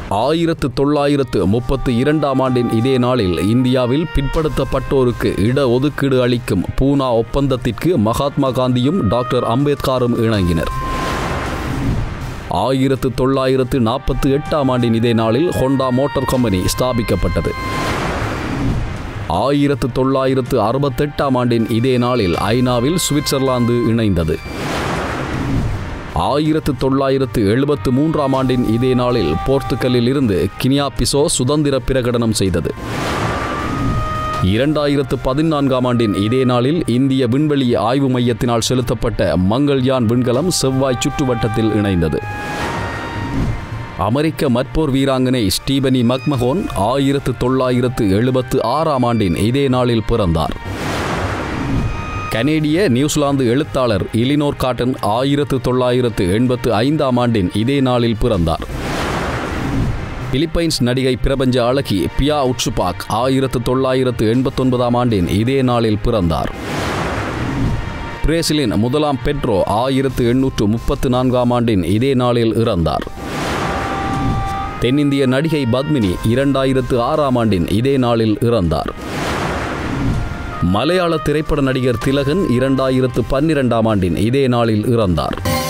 ஆயிரத்து தொள்ளாயிரத்து முப்பத்து இரண்டாம் ஆண்டின் இதே நாளில் இந்தியாவில் பிற்படுத்தப்பட்டோருக்கு இட ஒதுக்கீடு அளிக்கும் பூனா ஒப்பந்தத்திற்கு மகாத்மா காந்தியும் டாக்டர் அம்பேத்கரும் இணங்கினர் ஆயிரத்து தொள்ளாயிரத்து நாற்பத்தி எட்டாம் ஆண்டின் இதே நாளில் ஹோண்டா மோட்டார் கம்பெனி ஸ்தாபிக்கப்பட்டது ஆயிரத்து தொள்ளாயிரத்து அறுபத்தெட்டாம் ஆண்டின் இதே நாளில் ஐநாவில் சுவிட்சர்லாந்து இணைந்தது ஆயிரத்து தொள்ளாயிரத்து எழுபத்து மூன்றாம் ஆண்டின் இதே நாளில் போர்த்துகலில் இருந்து கினியா பிசோ சுதந்திர பிரகடனம் செய்தது இரண்டாயிரத்து பதினான்காம் ஆண்டின் இதே நாளில் இந்திய விண்வெளி ஆய்வு மையத்தினால் செலுத்தப்பட்ட மங்கள்யான் விண்கலம் செவ்வாய் சுற்றுவட்டத்தில் இணைந்தது அமெரிக்க மற்போர் வீராங்கனை ஸ்டீபனி மக்மஹோன் ஆயிரத்து தொள்ளாயிரத்து எழுபத்து ஆறாம் ஆண்டின் இதே நாளில் பிறந்தார் கனேடிய நியூசிலாந்து எழுத்தாளர் இலினோர் காட்டன் ஆயிரத்து தொள்ளாயிரத்து எண்பத்து ஐந்தாம் ஆண்டின் இதே நாளில் பிறந்தார் பிலிப்பைன்ஸ் நடிகை பிரபஞ்ச அழகி பியா உட்சுபாக் ஆயிரத்து தொள்ளாயிரத்து எண்பத்தொன்பதாம் ஆண்டின் இதே நாளில் பிறந்தார் பிரேசிலின் முதலாம் பெட்ரோ ஆயிரத்து எண்ணூற்று முப்பத்து நான்காம் ஆண்டின் இதே நாளில் இறந்தார் தென்னிந்திய நடிகை பத்மினி இரண்டாயிரத்து ஆறாம் ஆண்டின் இதே நாளில் இறந்தார் மலையாள திரைப்பட நடிகர் திலகன் இரண்டாயிரத்து பன்னிரெண்டாம் ஆண்டின் இதே நாளில் இறந்தார்